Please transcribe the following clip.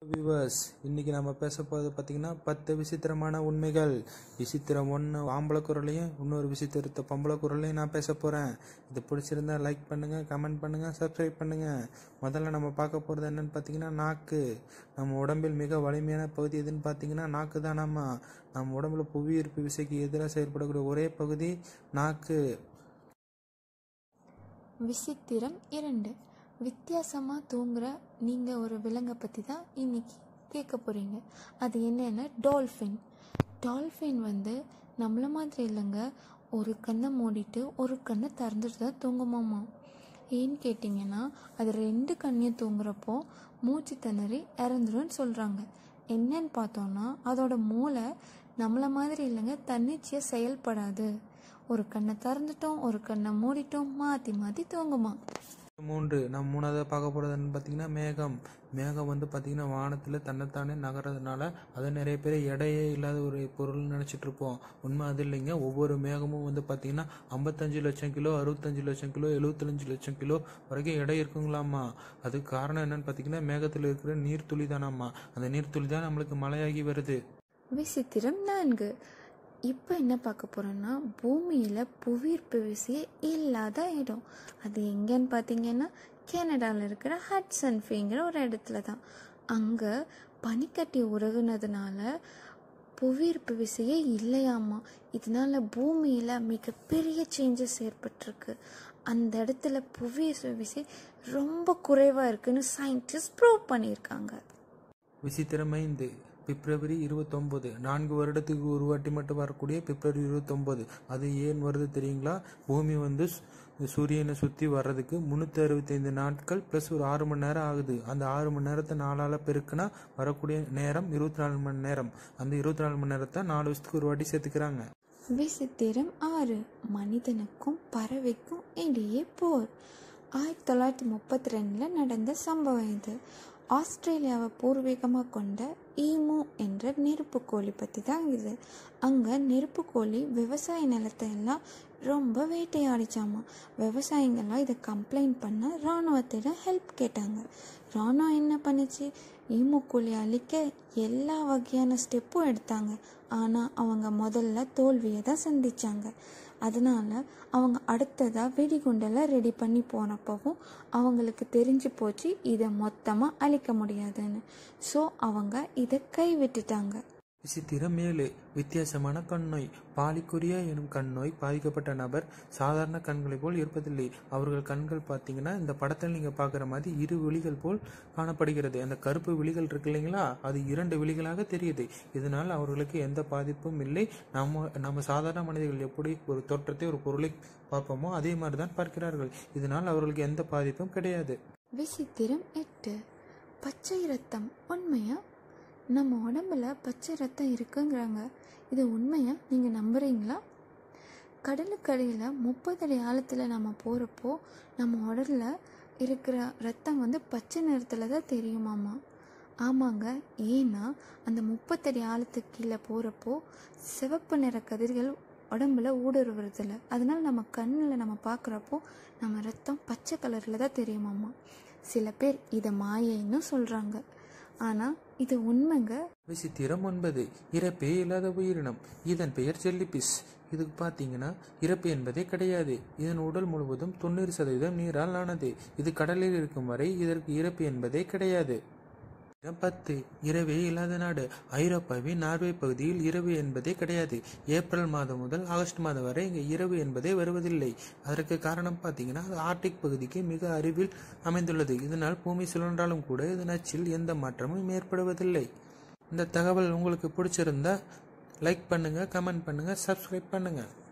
viewers இன்னைக்கு நம்ம பேச போகிறது பார்த்தீங்கன்னா பத்து விசித்திரமான உண்மைகள் விசித்திரம் ஒன்று ஆம்பளை குரலையும் இன்னொரு விசித்திரத்தை பொம்பளை குரலையும் நான் பேச போகிறேன் இது பிடிச்சிருந்தா லைக் பண்ணுங்கள் கமெண்ட் பண்ணுங்கள் சப்ஸ்கிரைப் பண்ணுங்கள் முதல்ல நம்ம பார்க்க போகிறது என்னன்னு பார்த்தீங்கன்னா நாக்கு நம்ம உடம்பில் மிக வலிமையான பகுதி எதுன்னு பார்த்தீங்கன்னா நாக்கு தான் நம்ம நம்ம உடம்புல புவியீர்ப்பு விசைக்கு எதிராக செயல்படக்கூடிய ஒரே பகுதி நாக்கு விசித்திரம் இரண்டு வித்தியாசமாக தூங்குற நீங்கள் ஒரு விலங்கை பற்றி தான் இன்னைக்கு கேட்க போகிறீங்க அது என்னென்னா டால்ஃபின் டால்ஃபின் வந்து நம்மள மாதிரி இல்லைங்க ஒரு கண்ணை மூடிட்டு ஒரு கண்ணை திறந்துட்டு தான் தூங்குமாமா ஏன்னு கேட்டிங்கன்னா அது ரெண்டு கண்ணையும் தூங்குறப்போ மூச்சு திணறி இறந்துரும்னு சொல்கிறாங்க என்னன்னு பார்த்தோன்னா அதோட மூளை நம்மள மாதிரி இல்லைங்க தன்னிச்சையாக செயல்படாது ஒரு கண்ணை திறந்துட்டோம் ஒரு கண்ணை மூடிட்டோம் மாற்றி மாற்றி தூங்குமா மூன்று நம்ம மூணாவது பார்க்க போகிறதுன்னு பார்த்தீங்கன்னா மேகம் மேகம் வந்து பார்த்தீங்கன்னா வானத்தில் தன்னைத்தானே நகர்றதுனால அது நிறைய பேர் எடையே இல்லாத ஒரு பொருள்னு நினச்சிட்டு இருப்போம் உண்மை அது இல்லைங்க ஒவ்வொரு மேகமும் வந்து பார்த்தீங்கன்னா ஐம்பத்தஞ்சு லட்சம் கிலோ அறுபத்தஞ்சு லட்சம் கிலோ எழுபத்தஞ்சு லட்சம் கிலோ வரைக்கும் எடை இருக்குங்களாமா அதுக்கு காரணம் என்னன்னு பார்த்தீங்கன்னா மேகத்தில் இருக்கிற நீர்த்துளி தானாம்மா அந்த நீர்த்துளி தான் நம்மளுக்கு மழையாகி வருது விசித்திரம் நான்கு இப்போ என்ன பார்க்க போகிறோன்னா பூமியில் புவியீர்ப்பு விசையே இல்லாத இடம் அது எங்கேன்னு பார்த்தீங்கன்னா கனடாவில் இருக்கிற ஹட்சன் ஃபீங்கிற ஒரு இடத்துல தான் அங்கே பனிக்கட்டி உருகுனதுனால புவியீர்ப்பு விசையே இல்லையாமா இதனால பூமியில் மிகப்பெரிய சேஞ்சஸ் ஏற்பட்டிருக்கு அந்த இடத்துல புவியீர்ப்பு விசை ரொம்ப குறைவாக இருக்குன்னு சயின்டிஸ்ட் ப்ரூவ் பண்ணியிருக்காங்க விசித்திரம் ஐந்து பிப்ரவரி இருபத்தொம்போது நான்கு வருடத்துக்கு ஒரு வாட்டி மட்டும் வரக்கூடிய பிப்ரவரி இருபத்தொம்போது அது ஏன் வருது தெரியுங்களா பூமி வந்து சு- சூரியனை சுற்றி வர்றதுக்கு முந்நூற்றி அறுபத்தைந்து நாட்கள் ப்ளஸ் ஒரு ஆறு மணி நேரம் ஆகுது அந்த ஆறு மணி நேரத்தை நாலால் பெருக்குனா வரக்கூடிய நேரம் இருபத்தி நாலு மணி நேரம் அந்த இருபத்தி நாலு மணி நேரத்தை நாலு வருஷத்துக்கு ஒரு வாட்டி சேர்த்துக்கிறாங்க விசித்திரம் ஆறு மனிதனுக்கும் பறவைக்கும் இடையே போர் ஆயிரத்தி தொள்ளாயிரத்தி முப்பத்தி ரெண்டில் நடந்த சம்பவம் இது ஆஸ்திரேலியாவை பூர்வீகமாக கொண்ட ஈமு என்ற நெருப்புக்கோழி பற்றி தான் இது அங்கே நெருப்புக்கோழி விவசாய நிலத்தை எல்லாம் ரொம்ப வேட்டையாடிச்சாமா விவசாயிங்கெல்லாம் இதை கம்ப்ளைண்ட் பண்ண இராணுவத்திடம் ஹெல்ப் கேட்டாங்க ராணுவம் என்ன பண்ணுச்சு ஈமுக்கோழி அழிக்க எல்லா வகையான ஸ்டெப்பும் எடுத்தாங்க ஆனால் அவங்க முதல்ல தோல்வியை தான் சந்திச்சாங்க அதனால அவங்க அடுத்ததாக வெடிகுண்டெல்லாம் ரெடி பண்ணி போனப்பவும் அவங்களுக்கு தெரிஞ்சு போச்சு இதை மொத்தமாக அழிக்க முடியாதுன்னு ஸோ அவங்க இதை கைவிட்டுட்டாங்க விசித்திரம் ஏழு வித்தியாசமான கண்ணோய் பாலிக்குரியா எனும் கண்ணோய் பாதிக்கப்பட்ட நபர் சாதாரண கண்களைப் போல் இருப்பதில்லை அவர்கள் கண்கள் பார்த்தீங்கன்னா இந்த படத்தில் நீங்கள் பார்க்குற மாதிரி இரு விழிகள் போல் காணப்படுகிறது அந்த கருப்பு விழிகள் இருக்கு இல்லைங்களா அது இரண்டு விழிகளாக தெரியுது இதனால் அவர்களுக்கு எந்த பாதிப்பும் இல்லை நம்ம நம்ம சாதாரண மனிதர்கள் எப்படி ஒரு தோற்றத்தை ஒரு பொருளை பார்ப்போமோ அதே மாதிரி தான் பார்க்கிறார்கள் இதனால் அவர்களுக்கு எந்த பாதிப்பும் கிடையாது விசித்திரம் எட்டு பச்சை ரத்தம் உண்மையா நம்ம உடம்புல பச்சை ரத்தம் இருக்குங்கிறாங்க இது உண்மையா நீங்கள் நம்புறீங்களா கடலுக்கடியில் முப்பது அடி ஆழத்தில் நம்ம போகிறப்போ நம்ம உடல்ல இருக்கிற ரத்தம் வந்து பச்சை நிறத்தில் தான் தெரியுமாமா ஆமாங்க ஏன்னா அந்த முப்பத்தடி ஆழத்துக்கு கீழே போகிறப்போ சிவப்பு நிற கதிர்கள் உடம்புல ஊடுருவுறதில்ல அதனால நம்ம கண்ணில் நம்ம பார்க்குறப்போ நம்ம ரத்தம் பச்சை கலரில் தான் தெரியுமாமா சில பேர் இதை மாயைன்னு சொல்கிறாங்க ஆனால் இது உண்மைங்க விசித்திரம் ஒன்பது இறப்பே இல்லாத உயிரினம் இதன் பெயர் ஜெல்லிபிஸ் இதுக்கு பார்த்தீங்கன்னா இறப்பு என்பதே கிடையாது இதன் உடல் முழுவதும் தொண்ணூறு சதவீதம் நீரால் ஆனது இது கடலில் இருக்கும் வரை இதற்கு இறப்பு என்பதே கிடையாது விசித்திரம் பத்து இரவே இல்லாத நாடு ஐரோப்பாவின் நார்வே பகுதியில் இரவு என்பதே கிடையாது ஏப்ரல் மாதம் முதல் ஆகஸ்ட் மாதம் வரை இங்கே இரவு என்பதே வருவதில்லை அதற்கு காரணம் பார்த்தீங்கன்னா அது ஆர்டிக் பகுதிக்கு மிக அருகில் அமைந்துள்ளது இதனால் பூமி சுழன்றாலும் கூட இதன் அச்சில் எந்த மாற்றமும் ஏற்படுவதில்லை இந்த தகவல் உங்களுக்கு பிடிச்சிருந்தா லைக் பண்ணுங்க கமெண்ட் பண்ணுங்க சப்ஸ்கிரைப் பண்ணுங்க